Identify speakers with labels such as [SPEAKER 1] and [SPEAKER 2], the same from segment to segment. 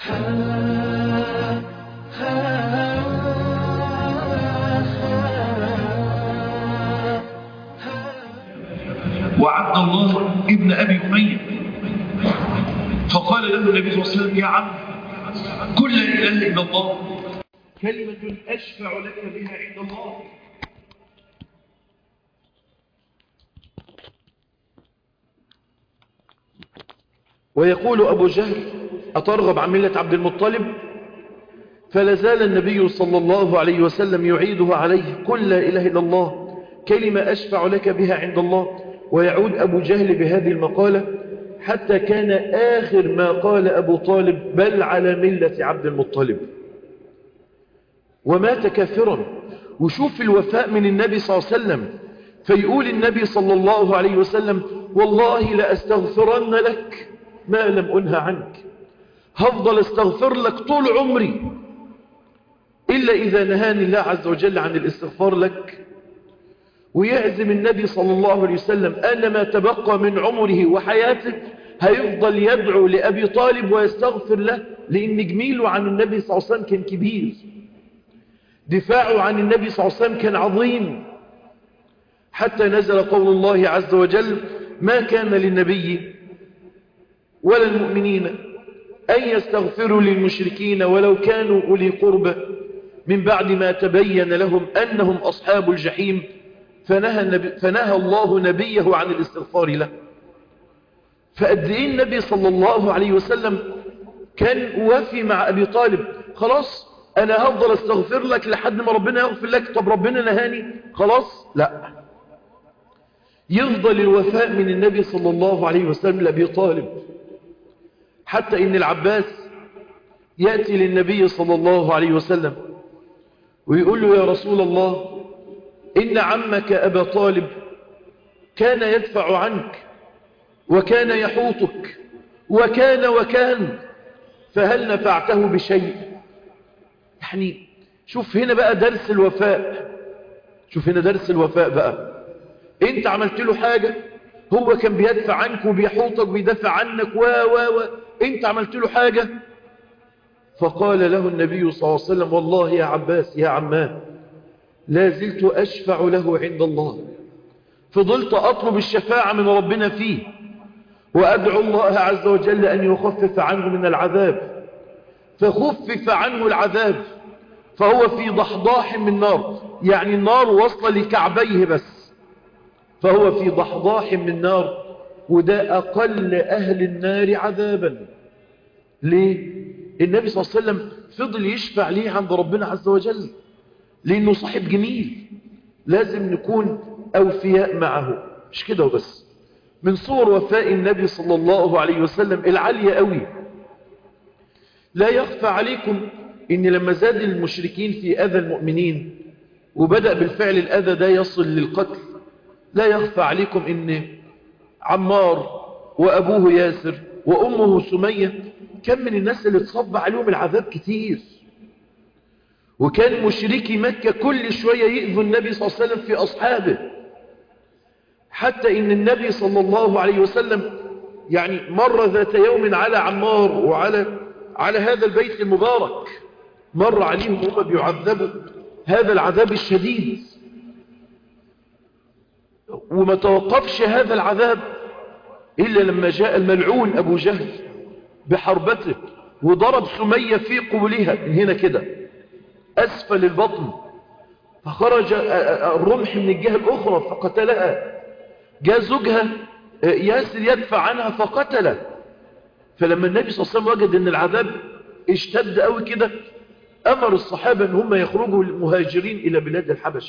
[SPEAKER 1] وعبد الله ابن أبي أمية فقال له النبي صلى الله عليه وسلم يا عم كل لا إله إلا الله كلمة أشفع لك بها عند الله
[SPEAKER 2] ويقول أبو جهل أترغب عن ملة عبد المطلب فلازال النبي صلى الله عليه وسلم يعيده عليه قل لا إله إلا الله كلمة أشفع لك بها عند الله ويعود أبو جهل بهذه المقالة حتى كان آخر ما قال أبو طالب بل على ملة عبد المطلب ومات كافرا وشوف الوفاء من النبي صلى الله عليه وسلم فيقول النبي صلى الله عليه وسلم والله لأستغفرن لك ما لم أنهى عنك هفضل استغفر لك طول عمري إلا إذا نهاني الله عز وجل عن الاستغفار لك ويعزم النبي صلى الله عليه وسلم أن ما تبقى من عمره وحياته هيفضل يدعو لأبي طالب ويستغفر له لأن جميله عن النبي صلى الله عليه وسلم كان كبير دفاعه عن النبي صلى الله عليه وسلم كان عظيم حتى نزل قول الله عز وجل ما كان للنبي ولا المؤمنين أن يستغفروا للمشركين ولو كانوا أولي قربى من بعد ما تبين لهم أنهم أصحاب الجحيم فنهى, النبي فنهى الله نبيه عن الاستغفار له فقد ايه النبي صلى الله عليه وسلم كان وافي مع أبي طالب خلاص أنا هفضل استغفر لك لحد ما ربنا يغفر لك طب ربنا نهاني خلاص لا يفضل الوفاء من النبي صلى الله عليه وسلم لأبي طالب حتى إن العباس يأتي للنبي صلى الله عليه وسلم ويقول له يا رسول الله إن عمك أبا طالب كان يدفع عنك وكان يحوطك وكان وكان فهل نفعته بشيء يعني شوف هنا بقى درس الوفاء شوف هنا درس الوفاء بقى انت عملت له حاجة هو كان بيدفع عنك وبيحوطك وبيدافع عنك و و و انت عملت له حاجة فقال له النبي صلى الله عليه وسلم والله يا عباس يا عماه لا زلت أشفع له عند الله فضلت أطلب الشفاعة من ربنا فيه وأدعو الله عز وجل أن يخفف عنه من العذاب فخفف عنه العذاب فهو في ضحضاح من نار يعني النار وصل لكعبيه بس فهو في ضحضاح من نار وده أقل أهل النار عذابا ليه؟ النبي صلى الله عليه وسلم فضل يشفع ليه عند ربنا عز وجل لأنه صاحب جميل لازم نكون أوفياء معه مش كده وبس من صور وفاء النبي صلى الله عليه وسلم العالية قوي لا يخفى عليكم ان لما زاد المشركين في أذى المؤمنين وبدأ بالفعل الأذى ده يصل للقتل لا يخفى عليكم ان عمار وأبوه ياسر وأمه سمية كم من الناس اللي تصب عليهم العذاب كتير وكان مشركي مكة كل شوية يؤذوا النبي صلى الله عليه وسلم في أصحابه حتى إن النبي صلى الله عليه وسلم يعني مر ذات يوم على عمار وعلى على هذا البيت المبارك مر عليهم هم بيعذبوا هذا العذاب الشديد وما توقفش هذا العذاب إلا لما جاء الملعون أبو جهل بحربته وضرب سمية في قبلها من هنا كده أسفل البطن فخرج الرمح من الجهة الأخرى فقتلها جاء زوجها ياسر يدفع عنها فقتله فلما النبي صلى الله عليه وسلم وجد أن العذاب اشتد قوي كده أمر الصحابة أن هم يخرجوا المهاجرين إلى بلاد الحبشة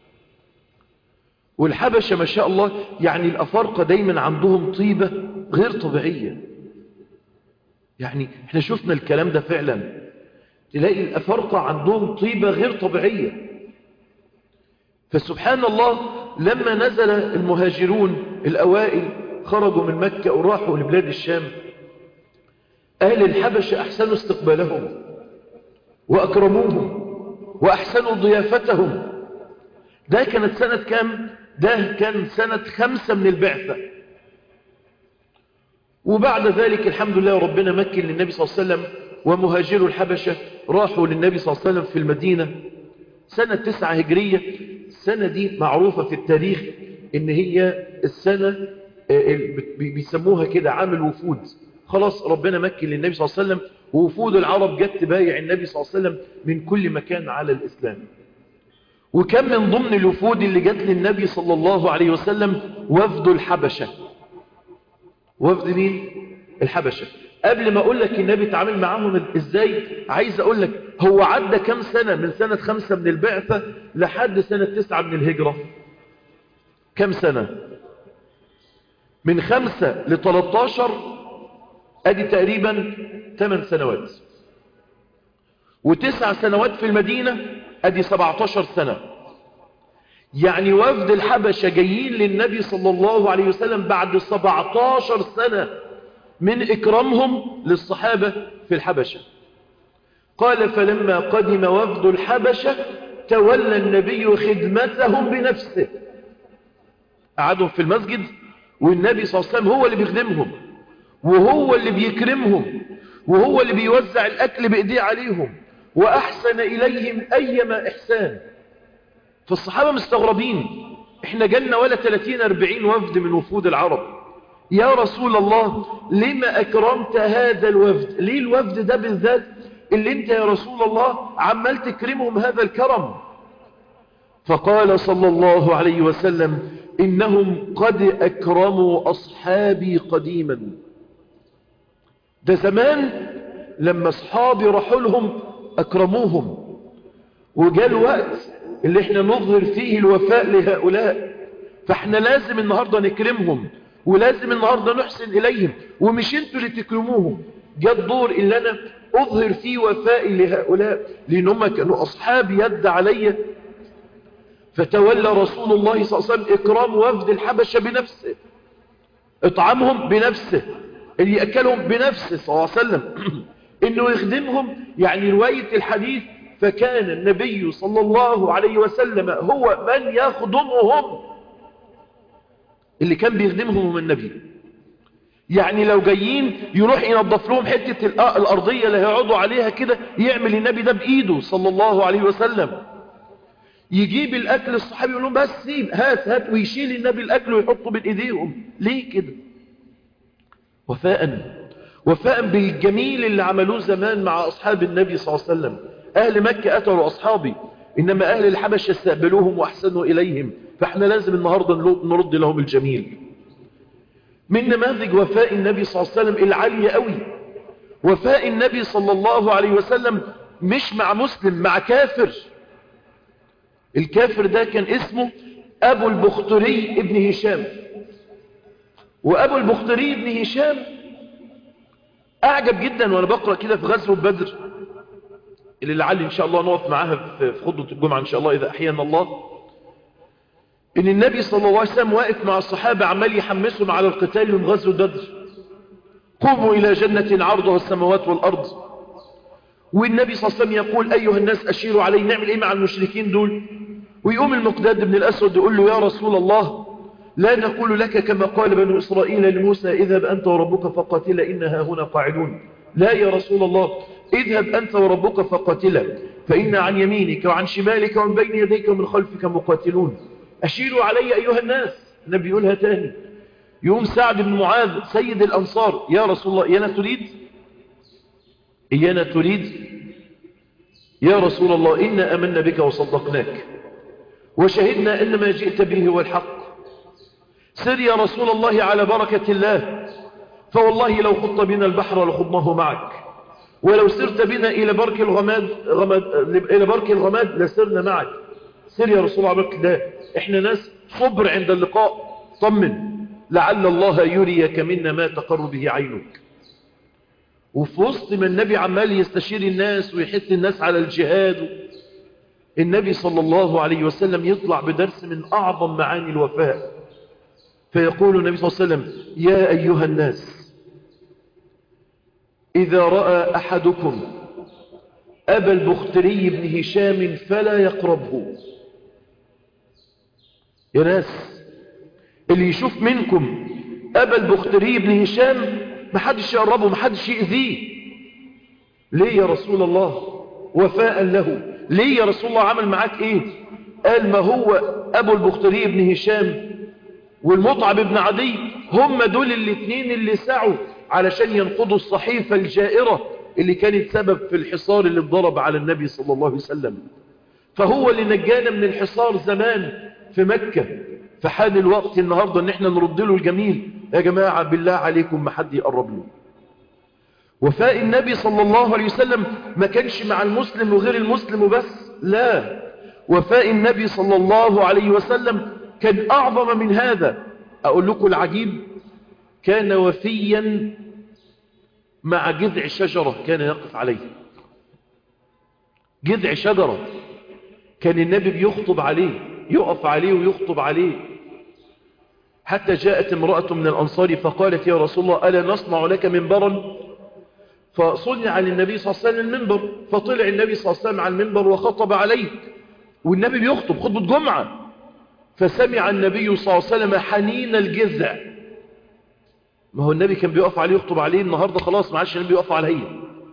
[SPEAKER 2] والحبشة ما شاء الله يعني الأفارقة دايما عندهم طيبة غير طبيعية يعني احنا شفنا الكلام ده فعلا تلاقي الأفارقة عندهم طيبة غير طبيعية فسبحان الله لما نزل المهاجرون الأوائل خرجوا من مكة وراحوا لبلاد الشام أهل الحبشة أحسنوا استقبالهم وأكرموهم وأحسنوا ضيافتهم ده كانت سنة كام ده كان سنة خمسة من البعثة وبعد ذلك الحمد لله ربنا مكن للنبي صلى الله عليه وسلم ومهاجروا الحبشة راحوا للنبي صلى الله عليه وسلم في المدينة سنة تسعة هجرية السنة دي معروفة في التاريخ ان هي السنة بيسموها كده عام الوفود خلاص ربنا مكن للنبي صلى الله عليه وسلم ووفود العرب جت تبايع النبي صلى الله عليه وسلم من كل مكان على الإسلام وكم من ضمن الوفود اللي جت للنبي صلى الله عليه وسلم وفد الحبشة وفد مين؟ الحبشة قبل ما أقول لك النبي تعامل معاهم إزاي عايز أقول لك هو عدى كم سنة من سنة خمسة من البعثة لحد سنة تسعة من الهجرة كم سنة من خمسة لتلتاشر أدي تقريبا ثمان سنوات وتسع سنوات في المدينة أدي سبعتاشر سنة يعني وفد الحبشة جايين للنبي صلى الله عليه وسلم بعد سبعتاشر سنة من إكرامهم للصحابة في الحبشة قال فلما قدم وفد الحبشة تولى النبي خدمتهم بنفسه قعدهم في المسجد والنبي صلى الله عليه وسلم هو اللي بيخدمهم وهو اللي بيكرمهم وهو اللي بيوزع الأكل بإيديه عليهم وأحسن إليهم أيما إحسان فالصحابة مستغربين احنا جالنا ولا 30-40 وفد من وفود العرب يا رسول الله لما أكرمت هذا الوفد ليه الوفد ده بالذات اللي انت يا رسول الله عمال تكرمهم هذا الكرم فقال صلى الله عليه وسلم إنهم قد أكرموا أصحابي قديما ده زمان لما أصحابي راحوا لهم أكرموهم وجاء الوقت اللي احنا نظهر فيه الوفاء لهؤلاء فاحنا لازم النهاردة نكرمهم ولازم النهاردة نحسن إليهم ومش انتوا اللي تكرموهم جاء الدور اللي أنا أظهر فيه وفائي لهؤلاء لأنهم كانوا أصحاب يد علي فتولى رسول الله صلى الله عليه وسلم إكرام وفد الحبشة بنفسه اطعمهم بنفسه اللي يأكلهم بنفسه صلى الله عليه وسلم انه يخدمهم يعني رواية الحديث فكان النبي صلى الله عليه وسلم هو من يخدمهم اللي كان بيخدمهم هو النبي يعني لو جايين يروح ينظف لهم حتة الأرضية اللي هيقعدوا عليها كده يعمل النبي ده بإيده صلى الله عليه وسلم يجيب الأكل الصحابي يقول لهم بس سيب هات هات ويشيل النبي الأكل ويحطه بين إيديهم ليه كده وفاء وفاء بالجميل اللي عملوه زمان مع أصحاب النبي صلى الله عليه وسلم أهل مكة أتروا أصحابي إنما أهل الحبش استقبلوهم وأحسنوا إليهم فإحنا لازم النهاردة نرد لهم الجميل من نماذج وفاء النبي صلى الله عليه وسلم العالية قوي وفاء النبي صلى الله عليه وسلم مش مع مسلم مع كافر الكافر ده كان اسمه أبو البختري ابن هشام وأبو البختري ابن هشام أعجب جدا وأنا بقرأ كده في غزوة بدر اللي لعلي إن شاء الله نقف معاها في خطبة الجمعة إن شاء الله إذا أحيانا الله إن النبي صلى الله عليه وسلم واقف مع الصحابة عمال يحمسهم على القتال من غزوة بدر قوموا إلى جنة عرضها السماوات والأرض والنبي صلى الله عليه وسلم يقول أيها الناس أشيروا علي نعمل إيه مع المشركين دول ويقوم المقداد بن الأسود يقول له يا رسول الله لا نقول لك كما قال بنو إسرائيل لموسى اذهب أنت وربك فقاتلا إنها هنا قاعدون لا يا رسول الله اذهب أنت وربك فقاتلا فإن عن يمينك وعن شمالك ومن بين يديك ومن خلفك مقاتلون أشيروا علي أيها الناس النبي يقولها تاني يوم سعد بن معاذ سيد الأنصار يا رسول الله إيانا تريد إيانا تريد يا رسول الله إنا أمنا بك وصدقناك وشهدنا أن ما جئت به هو الحق سر يا رسول الله على بركة الله فوالله لو خط بنا البحر لخضناه معك ولو سرت بنا إلى برك الغماد, غماد إلى برك الغماد لسرنا معك سر يا رسول الله بركة الله إحنا ناس صبر عند اللقاء طمن لعل الله يريك منا ما تقر به عينك وفي وسط ما النبي عمال يستشير الناس ويحث الناس على الجهاد النبي صلى الله عليه وسلم يطلع بدرس من أعظم معاني الوفاء فيقول النبي صلى الله عليه وسلم يا أيها الناس إذا رأى أحدكم أبا البختري بن هشام فلا يقربه يا ناس اللي يشوف منكم أبا البختري بن هشام محدش يقربه محدش يأذيه ليه يا رسول الله وفاء له ليه يا رسول الله عمل معاك ايه قال ما هو ابو البختري بن هشام والمطعب بن عدي هم دول الاثنين اللي سعوا علشان ينقضوا الصحيفة الجائرة اللي كانت سبب في الحصار اللي اتضرب على النبي صلى الله عليه وسلم فهو اللي نجانا من الحصار زمان في مكة فحان الوقت النهاردة ان احنا نرد له الجميل يا جماعة بالله عليكم ما حد يقرب له وفاء النبي صلى الله عليه وسلم ما كانش مع المسلم وغير المسلم وبس لا وفاء النبي صلى الله عليه وسلم كان أعظم من هذا أقول لكم العجيب كان وفيا مع جذع شجرة كان يقف عليه جذع شجرة كان النبي بيخطب عليه يقف عليه ويخطب عليه حتى جاءت امرأة من الأنصار فقالت يا رسول الله ألا نصنع لك منبرا فصنع على النبي صلى الله عليه وسلم المنبر فطلع النبي صلى الله عليه وسلم على المنبر وخطب عليه والنبي بيخطب خطبة جمعة فسمع النبي صلى الله عليه وسلم حنين الجذع ما هو النبي كان بيقف عليه يخطب عليه النهاردة خلاص ما عادش النبي يقف عليه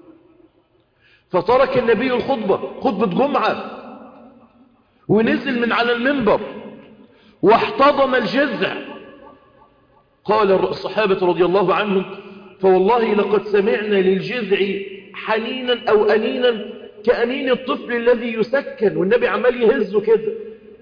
[SPEAKER 2] فترك النبي الخطبة خطبة جمعة ونزل من على المنبر واحتضن الجذع قال الصحابة رضي الله عنهم فوالله لقد سمعنا للجذع حنينا أو أنينا كأنين الطفل الذي يسكن والنبي عمال يهزه كده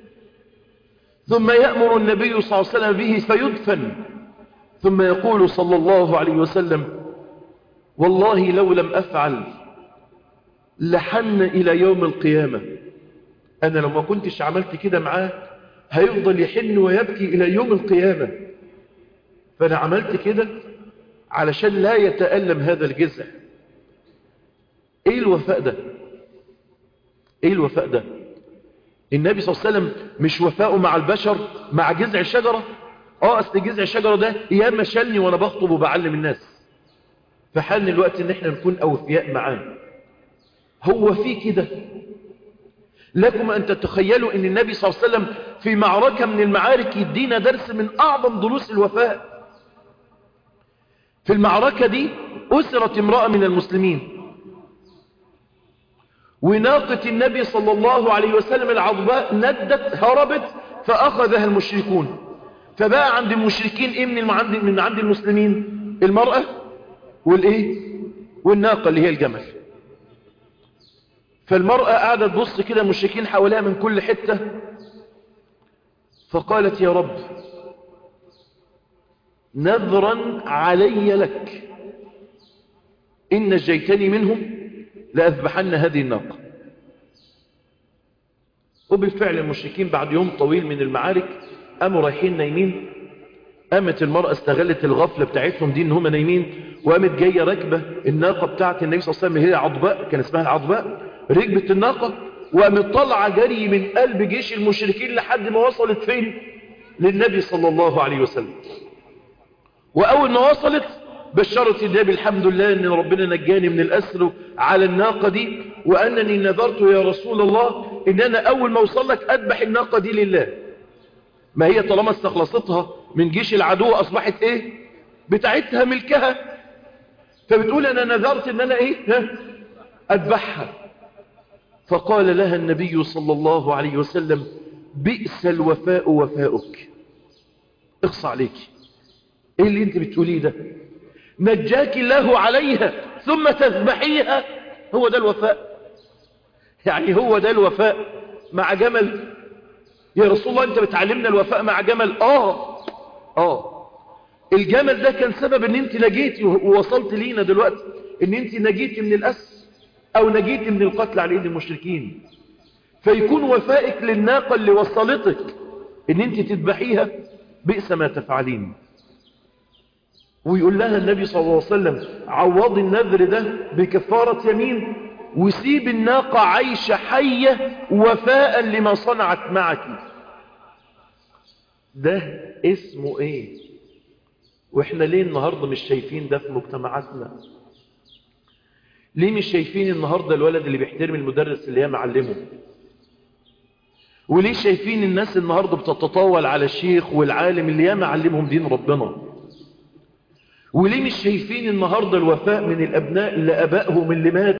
[SPEAKER 2] ثم يأمر النبي صلى الله عليه وسلم به فيدفن ثم يقول صلى الله عليه وسلم والله لو لم أفعل لحن إلى يوم القيامة أنا لو ما كنتش عملت كده معاه هيفضل يحن ويبكي إلى يوم القيامة فأنا عملت كده علشان لا يتألم هذا الجزع ايه الوفاء ده ايه الوفاء ده النبي صلى الله عليه وسلم مش وفاءه مع البشر مع جذع الشجرة اه اصل جذع الشجرة ده ياما شلني وانا بخطب وبعلم الناس فحان الوقت ان احنا نكون اوفياء معاه هو في كده لكم ان تتخيلوا ان النبي صلى الله عليه وسلم في معركة من المعارك يدينا درس من اعظم دروس الوفاء في المعركة دي أسرت امرأة من المسلمين وناقة النبي صلى الله عليه وسلم العضباء ندت هربت فأخذها المشركون فبقى عند المشركين إيه من عند من عند المسلمين المرأة والإيه والناقة اللي هي الجمل فالمرأة قاعدة تبص كده المشركين حواليها من كل حتة فقالت يا رب نذرا علي لك إن نجيتني منهم لأذبحن هذه الناقة وبالفعل المشركين بعد يوم طويل من المعارك قاموا رايحين نايمين قامت المرأة استغلت الغفلة بتاعتهم دي ان هم نايمين وقامت جاية راكبة الناقة بتاعت النبي صلى الله عليه وسلم هي عضباء كان اسمها العضباء ركبت الناقة وقامت طالعة جري من قلب جيش المشركين لحد ما وصلت فين للنبي صلى الله عليه وسلم وأول ما وصلت بشرت النبي الحمد لله أن ربنا نجاني من الأسر على الناقة دي وأنني نذرت يا رسول الله أن أنا أول ما أوصل لك أذبح الناقة دي لله ما هي طالما استخلصتها من جيش العدو أصبحت إيه بتاعتها ملكها فبتقول أنا نذرت أن أنا إيه ها؟ أذبحها فقال لها النبي صلى الله عليه وسلم بئس الوفاء وفاؤك اخص عليك ايه اللي انت بتقوليه ده نجاك الله عليها ثم تذبحيها هو ده الوفاء يعني هو ده الوفاء مع جمل يا رسول الله انت بتعلمنا الوفاء مع جمل اه اه الجمل ده كان سبب ان انت نجيتي ووصلت لينا دلوقتي ان انت نجيتي من الأس او نجيتي من القتل على ايد المشركين فيكون وفائك للناقة اللي وصلتك ان انت تذبحيها بئس ما تفعلين ويقول لها النبي صلى الله عليه وسلم عوضي النذر ده بكفارة يمين وسيب الناقة عايشة حية وفاء لما صنعت معك ده اسمه ايه واحنا ليه النهاردة مش شايفين ده في مجتمعاتنا ليه مش شايفين النهاردة الولد اللي بيحترم المدرس اللي هي معلمه وليه شايفين الناس النهاردة بتتطاول على الشيخ والعالم اللي ياما علمهم دين ربنا وليه مش شايفين النهاردة الوفاء من الأبناء لأبائهم اللي مات